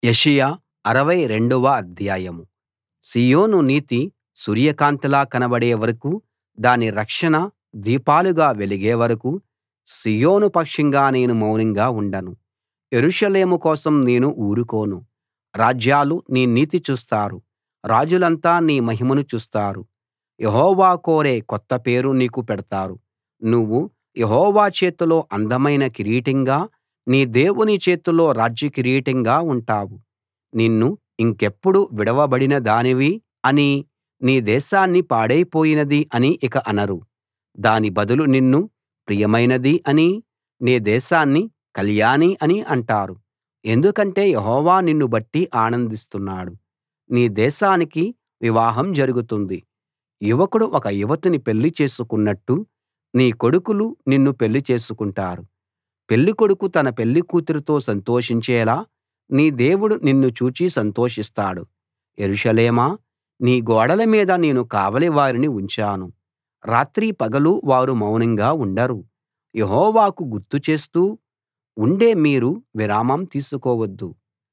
యెషయా అరవై రెండవ అధ్యాయం సీయోను నీతి సూర్యకాంతిలా కనబడే వరకూ దాని రక్షణ దీపాలుగా వెలిగే వరకూ సీయోను పక్షంగా నేను మౌనంగా ఉండను యెరూషలేము కోసం నేను ఊరుకోను రాజ్యాలు నీ నీతి చూస్తారు రాజులంతా నీ మహిమను చూస్తారు యెహోవా కోరే కొత్త పేరు నీకు పెడతారు నువ్వు యెహోవా చేతిలో అందమైన కిరీటంగా నీ దేవుని చేతిలో రాజ్య కిరీటంగా ఉంటావు నిన్ను ఇంకెప్పుడు విడవబడిన దానివి అనీ నీ దేశాన్ని పాడైపోయినది అని ఇక అనరు దాని బదులు నిన్ను ప్రియమైనది అనీ నీ దేశాన్ని కళ్యాణి అని అంటారు ఎందుకంటే యెహోవా నిన్ను బట్టి ఆనందిస్తున్నాడు నీ దేశానికి వివాహం జరుగుతుంది యువకుడు ఒక యువతిని పెళ్లి చేసుకున్నట్టు నీ కొడుకులు నిన్ను పెళ్లి చేసుకుంటారు పెళ్ళికొడుకు తన పెళ్ళికూతురుతో సంతోషించేలా నీ దేవుడు నిన్ను చూచి సంతోషిస్తాడు యెరూషలేమా నీ గోడల మీద నేను కావలి వారిని ఉంచాను రాత్రీ పగలూ వారు మౌనంగా ఉండరు యెహోవాకు గుర్తు చేస్తూ ఉండే మీరు విరామం తీసుకోవద్దు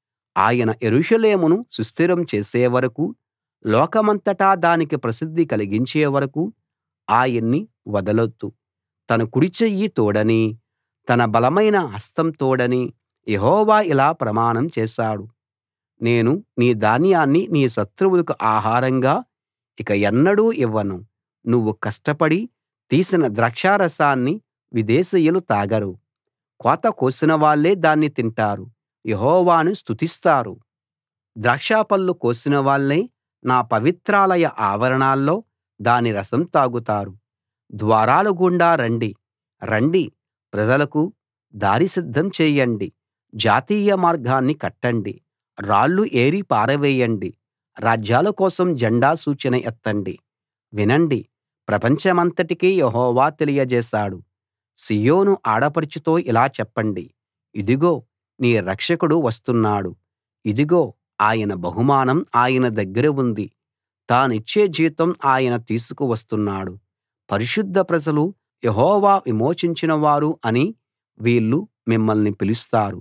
ఆయన యెరూషలేమును సుస్థిరం చేసే వరకూ లోకమంతటా దానికి ప్రసిద్ధి కలిగించే వరకూ ఆయన్ని వదలొద్దు తన కుడిచెయ్యి తోడనీ తన బలమైన హస్తం తోడనీ యెహోవా ఇలా ప్రమాణం చేశాడు నేను నీ ధాన్యాన్ని నీ శత్రువులకు ఆహారంగా ఇక ఎన్నడూ ఇవ్వను నువ్వు కష్టపడి తీసిన ద్రాక్షారసాన్ని విదేశీయులు తాగరు కోత కోసిన వాళ్ళే దాన్ని తింటారు యెహోవాను స్తుతిస్తారు ద్రాక్షపళ్ళు కోసిన వాళ్ళే నా పవిత్రాలయ ఆవరణాల్లో దాని రసం తాగుతారు ద్వారాల గుండా రండి రండి ప్రజలకు దారి సిద్ధం చేయండి జాతీయ మార్గాన్ని కట్టండి రాళ్లు ఏరి పారవేయండి రాజ్యాల కోసం జెండా సూచన ఎత్తండి వినండి ప్రపంచమంతటికీ యెహోవా తెలియజేశాడు సీయోను ఆడపడుచుతో ఇలా చెప్పండి ఇదిగో నీ రక్షకుడు వస్తున్నాడు ఇదిగో ఆయన బహుమానం ఆయన దగ్గర ఉంది తానిచ్చే జీతం ఆయన తీసుకు వస్తున్నాడు పరిశుద్ధ ప్రజలు యెహోవా విమోచించిన వారు అని వీళ్ళు మిమ్మల్ని పిలుస్తారు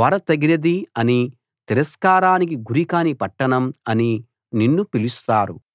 కోరతగినది అనీ తిరస్కారానికి గురికాని పట్టణం అనీ నిన్ను పిలుస్తారు